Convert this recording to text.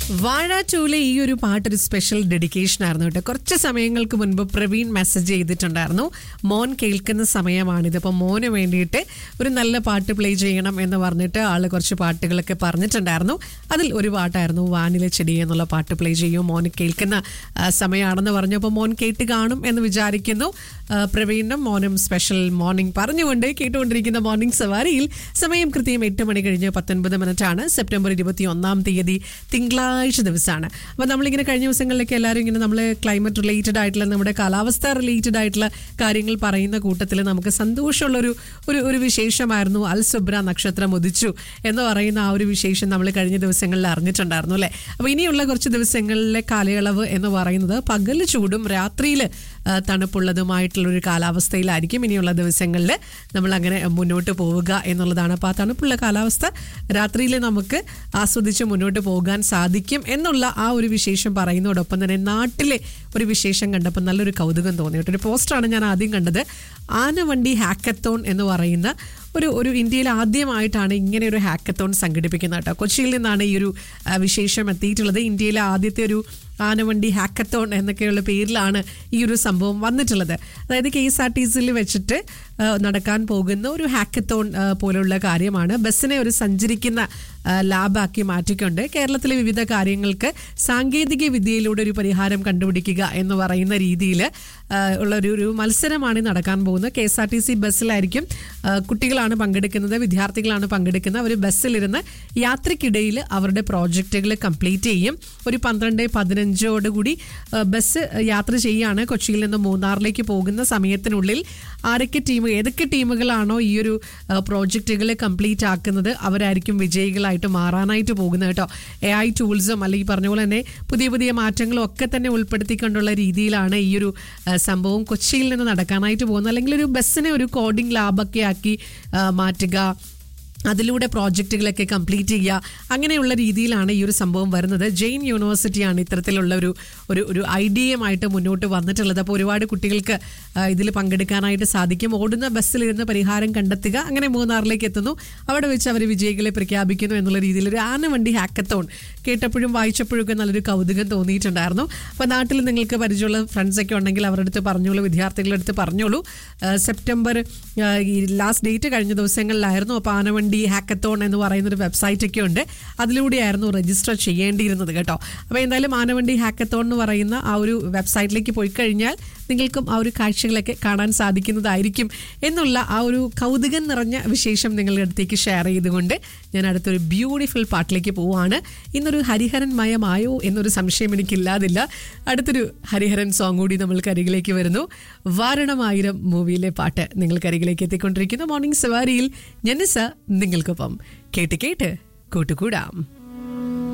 വാഴ ടൂലെ ഈ ഒരു പാട്ട് ഒരു സ്പെഷ്യൽ ഡെഡിക്കേഷൻ ആയിരുന്നു കേട്ടോ കുറച്ച് സമയങ്ങൾക്ക് മുൻപ് പ്രവീൺ മെസ്സേജ് ചെയ്തിട്ടുണ്ടായിരുന്നു മോൻ കേൾക്കുന്ന സമയമാണിത് അപ്പോൾ മോന് വേണ്ടിയിട്ട് ഒരു നല്ല പാട്ട് പ്ലേ ചെയ്യണം എന്ന് പറഞ്ഞിട്ട് ആള് കുറച്ച് പാട്ടുകളൊക്കെ പറഞ്ഞിട്ടുണ്ടായിരുന്നു അതിൽ ഒരു പാട്ടായിരുന്നു വാനിലെ ചെടി എന്നുള്ള പാട്ട് പ്ലേ ചെയ്യും മോന് കേൾക്കുന്ന ആ, സമയമാണെന്ന് പറഞ്ഞു അപ്പോൾ മോൻ കേട്ട് കാണും എന്ന് വിചാരിക്കുന്നു ആ, പ്രവീണിനും മോനും സ്പെഷ്യൽ മോർണിംഗ് പറഞ്ഞുകൊണ്ട് കേട്ടുകൊണ്ടിരിക്കുന്ന മോർണിംഗ് സവാരിയിൽ സമയം കൃത്യം എട്ട് മണി കഴിഞ്ഞ് പത്തൊൻപത് മിനിറ്റാണ് സെപ്റ്റംബർ ഇരുപത്തി ഒന്നാം തീയതി തിങ്കളാഴ്ച ദിവസമാണ് അപ്പോൾ നമ്മളിങ്ങനെ കഴിഞ്ഞ ദിവസങ്ങളിലൊക്കെ എല്ലാവരും ഇങ്ങനെ നമ്മൾ ക്ലൈമറ്റ് റിലേറ്റഡ് ആയിട്ടുള്ള നമ്മുടെ കാലാവസ്ഥ റിലേറ്റഡ് ആയിട്ടുള്ള കാര്യങ്ങൾ പറയുന്ന കൂട്ടത്തിൽ നമുക്ക് സന്തോഷമുള്ളൊരു ഒരു ഒരു വിശേഷമായിരുന്നു അൽ സുബ്ര നക്ഷത്രം ഉദിച്ചു എന്ന് പറയുന്ന ആ ഒരു വിശേഷം നമ്മൾ കഴിഞ്ഞ ദിവസങ്ങളിൽ അറിഞ്ഞിട്ടുണ്ടായിരുന്നു അല്ലേ അപ്പോൾ ഇനിയുള്ള കുറച്ച് ദിവസങ്ങളിലെ കാലയളവ് എന്ന് പറയുന്നത് പകൽ ചൂടും രാത്രിയിൽ തണുപ്പുള്ളതുമായിട്ടുള്ളൊരു കാലാവസ്ഥയിലായിരിക്കും ഇനിയുള്ള ദിവസങ്ങളിൽ നമ്മൾ അങ്ങനെ മുന്നോട്ട് പോവുക എന്നുള്ളതാണ് അപ്പോൾ ആ തണുപ്പുള്ള കാലാവസ്ഥ രാത്രിയിൽ നമുക്ക് ആസ്വദിച്ച് മുന്നോട്ട് പോകാൻ സാധിക്കും എന്നുള്ള ആ ഒരു വിശേഷം പറയുന്നതോടൊപ്പം തന്നെ നാട്ടിലെ ഒരു വിശേഷം കണ്ടപ്പോൾ നല്ലൊരു കൗതുകം തോന്നി കേട്ടോ ഒരു പോസ്റ്ററാണ് ഞാൻ ആദ്യം കണ്ടത് ആനവണ്ടി ഹാക്കത്തോൺ എന്ന് പറയുന്ന ഒരു ഒരു ഇന്ത്യയിൽ ആദ്യമായിട്ടാണ് ഇങ്ങനെ ഒരു ഹാക്കത്തോൺ സംഘടിപ്പിക്കുന്നത് കേട്ടോ കൊച്ചിയിൽ നിന്നാണ് ഈ ഒരു ആ, വിശേഷം എത്തിയിട്ടുള്ളത് ഇന്ത്യയിലെ ആദ്യത്തെ ഒരു ആനവണ്ടി ഹാക്കത്തോൺ എന്നൊക്കെയുള്ള പേരിലാണ് ഈ ഒരു സംഭവം വന്നിട്ടുള്ളത് അതായത് കെ എസ് ആർ ടി സിയിൽ വെച്ചിട്ട് ആ, നടക്കാൻ പോകുന്ന ഒരു ഹാക്കത്തോൺ ആ, പോലുള്ള കാര്യമാണ് ബസ്സിനെ ഒരു സഞ്ചരിക്കുന്ന ആ, ലാബാക്കി മാറ്റിക്കൊണ്ട് കേരളത്തിലെ വിവിധ കാര്യങ്ങൾക്ക് സാങ്കേതിക വിദ്യയിലൂടെ ഒരു പരിഹാരം കണ്ടുപിടിക്കുക എന്ന് പറയുന്ന രീതിയിൽ ഉള്ള ഒരു ഒരു മത്സരമാണ് ഈ നടക്കാൻ പോകുന്നത് K S R T C ബസ്സിലായിരിക്കും ആ, കുട്ടികളാണ് പങ്കെടുക്കുന്നത് വിദ്യാർത്ഥികളാണ് പങ്കെടുക്കുന്നത് അവർ ബസ്സിലിരുന്ന് യാത്രക്കിടയിൽ അവരുടെ പ്രോജക്റ്റുകൾ കംപ്ലീറ്റ് ചെയ്യും ഒരു പന്ത്രണ്ട് പതിനഞ്ചോട് കൂടി ആ, ബസ് യാത്ര ചെയ്യുകയാണ് കൊച്ചിയിൽ നിന്ന് മൂന്നാറിലേക്ക് പോകുന്ന സമയത്തിനുള്ളിൽ ആരൊക്കെ ടീം ഏതൊക്കെ ടീമുകളാണോ ഈ ഒരു പ്രോജക്റ്റുകൾ കംപ്ലീറ്റ് ആക്കുന്നത് അവരായിരിക്കും വിജയികളായിട്ട് മാറാനായിട്ട് പോകുന്നത് കേട്ടോ എ ഐ ടൂൾസും അല്ലെങ്കിൽ പറഞ്ഞ പോലെ തന്നെ പുതിയ പുതിയ മാറ്റങ്ങളും ഒക്കെ തന്നെ ഉൾപ്പെടുത്തിക്കൊണ്ടുള്ള രീതിയിലാണ് ഈ ഒരു ആ, സംഭവം കൊച്ചിയിൽ നിന്ന് നടക്കാനായിട്ട് പോകുന്നത് അല്ലെങ്കിൽ ഒരു ബസ്സിനെ ഒരു കോഡിംഗ് ലാബൊക്കെ ആക്കി ആ, മാറ്റുക അതിലൂടെ പ്രോജക്റ്റുകളൊക്കെ കംപ്ലീറ്റ് ചെയ്യുക അങ്ങനെയുള്ള രീതിയിലാണ് ഈ ഒരു സംഭവം വരുന്നത് ജെയിൻ യൂണിവേഴ്സിറ്റിയാണ് ഇത്തരത്തിലുള്ള ഒരു ഒരു ഒരു ഐഡിയയുമായിട്ട് മുന്നോട്ട് വന്നിട്ടുള്ളത് അപ്പോൾ ഒരുപാട് കുട്ടികൾക്ക് ഇതിൽ പങ്കെടുക്കാനായിട്ട് സാധിക്കും ഓടുന്ന ബസ്സിലിരുന്ന് പരിഹാരം കണ്ടെത്തുക അങ്ങനെ മൂന്നാറിലേക്ക് എത്തുന്നു അവിടെ വെച്ച് അവർ വിജയികളെ പ്രഖ്യാപിക്കുന്നു എന്നുള്ള രീതിയിൽ ഒരു ആനവണ്ടി ഹാക്കത്തോൺ കേട്ടപ്പോഴും വായിച്ചപ്പോഴും ഒക്കെ നല്ലൊരു കൗതുകം തോന്നിയിട്ടുണ്ടായിരുന്നു അപ്പോൾ നാട്ടിൽ നിങ്ങൾക്ക് പരിചയമുള്ള ഫ്രണ്ട്സ് ഒക്കെ ഉണ്ടെങ്കിൽ അവരുടെ അടുത്ത് പറഞ്ഞോളൂ വിദ്യാർത്ഥികളുടെ അടുത്ത് പറഞ്ഞോളൂ ആ, സെപ്റ്റംബർ ആ, ഈ ലാസ്റ്റ് ഡേറ്റ് കഴിഞ്ഞ ദിവസങ്ങളിലായിരുന്നു അപ്പോൾ ആനവണ്ടി ഹാക്കത്തോൺ എന്ന് പറയുന്ന ഒരു വെബ്സൈറ്റ് ഒക്കെ ഉണ്ട് അതിലൂടെയായിരുന്നു രജിസ്റ്റർ ചെയ്യേണ്ടിയിരുന്നത് കേട്ടോ അപ്പോൾ എന്തായാലും ആനവണ്ടി ഹാക്കത്തോൺ എന്ന് പറയുന്ന ആ ഒരു വെബ്സൈറ്റിലേക്ക് പോയി കഴിഞ്ഞാൽ നിങ്ങൾക്കും ആ ഒരു കാഴ്ചകളൊക്കെ കാണാൻ സാധിക്കുന്നതായിരിക്കും എന്നുള്ള ആ ഒരു കൗതുകം നിറഞ്ഞ വിശേഷം നിങ്ങളുടെ അടുത്തേക്ക് ഷെയർ ചെയ്തുകൊണ്ട് ഞാൻ അടുത്തൊരു ബ്യൂട്ടിഫുൾ പാട്ടിലേക്ക് പോവാണ് ഇന്നൊരു ഹരിഹരൻ മയമായോ എന്നൊരു സംശയം എനിക്കില്ലാതില്ല അടുത്തൊരു ഹരിഹരൻ സോങ് കൂടി നമ്മൾക്ക് അരികിലേക്ക് വരുന്നു വാരണമായിരം മൂവിയിലെ പാട്ട് നിങ്ങൾക്ക് അരികിലേക്ക് എത്തിക്കൊണ്ടിരിക്കുന്നു മോർണിംഗ് സവാരിയിൽ ഞനിസ നിങ്ങൾക്കൊപ്പം കേട്ട് കേട്ട് കൂട്ടുകൂടാം